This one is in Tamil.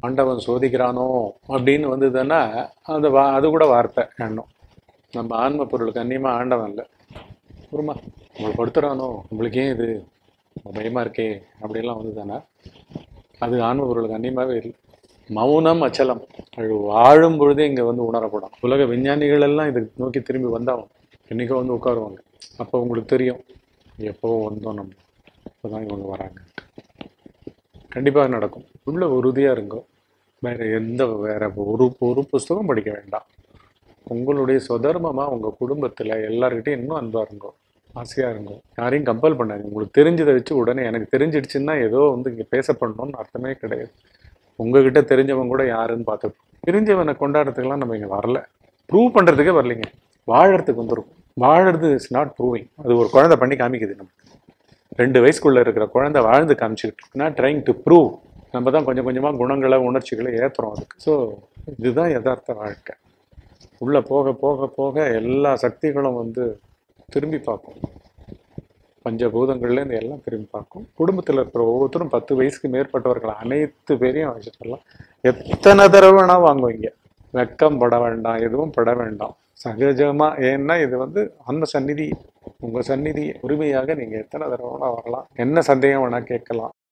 ஆண்டவன் சோதிக்கிறானோ அப்படின்னு வந்ததுன்னா அந்த வா அது கூட வார்த்தை எண்ணம் நம்ம ஆன்ம பொருளுக்கு அந்நியமாக ஆண்டவன் இல்லை குருமா உங்களை படுத்துறானோ உங்களுக்கு ஏன் இது பயமாக இருக்கே அப்படிலாம் வந்ததுன்னா அது ஆன்ம பொருளுக்கு அந்நியமாகவே இல்லை மௌனம் அச்சலம் அது வாழும் பொழுதே இங்கே வந்து உணரப்படும் உலக விஞ்ஞானிகள் எல்லாம் இதுக்கு நோக்கி திரும்பி வந்தாகும் என்றைக்கோ வந்து உட்காருவாங்க அப்போ உங்களுக்கு தெரியும் எப்போ வந்தோம் நம்ம இப்போதான் இவங்க வராங்க கண்டிப்பாக நடக்கும் உள்ள உறுதியாக இருங்கோ வேற எந்த வேற ஒரு ஒரு புஸ்தகம் படிக்க வேண்டாம் உங்களுடைய சுதர்மமாக உங்கள் குடும்பத்தில் எல்லார்கிட்டையும் இன்னும் அன்பாக இருங்கோ ஆசையாக இருங்கோ யாரையும் கம்பல் பண்ணாதீங்க உங்களுக்கு தெரிஞ்சதை வச்சு உடனே எனக்கு தெரிஞ்சிடுச்சுன்னா ஏதோ வந்து இங்கே பேசப்படணும்னு அர்த்தமே கிடையாது உங்ககிட்ட தெரிஞ்சவன் கூட யாருன்னு பார்த்துட்டு தெரிஞ்சவனை கொண்டாடுறதுக்கெல்லாம் நம்ம இங்கே வரல ப்ரூவ் பண்ணுறதுக்கே வரலைங்க வாழறதுக்கு வந்துடும் வாழறது இஸ் நாட் ப்ரூவிங் அது ஒரு குழந்தை பண்ணி காமிக்குது நமக்கு ரெண்டு வயசுக்குள்ள இருக்கிற குழந்தை வாழ்ந்து காமிச்சுக்கிட்டு இருக்குன்னா ட்ரைங் டு ப்ரூவ் நம்ம தான் கொஞ்சம் கொஞ்சமாக குணங்களை உணர்ச்சிகளை ஏற்றுறோம் அதுக்கு ஸோ இதுதான் யதார்த்த வாழ்க்கை உள்ளே போக போக போக எல்லா சக்திகளும் வந்து திரும்பி பார்க்கும் பஞ்சபூதங்கள்லேருந்து எல்லாம் திரும்பி பார்க்கும் குடும்பத்தில் இருக்கிற ஒவ்வொருத்தரும் பத்து வயசுக்கு மேற்பட்டவர்கள் அனைத்து பேரையும் வச்சுக்கலாம் எத்தனை தடவை வேணா வாங்குவீங்க வெக்கம் பட வேண்டாம் எதுவும் பட வேண்டாம் சகஜமா ஏன்னா இது வந்து அந்த சந்நிதி உங்க சந்நிதி உரிமையாக நீங்க எத்தனை தடவை வேணா வரலாம் என்ன சந்தேகம் வேணா கேட்கலாம்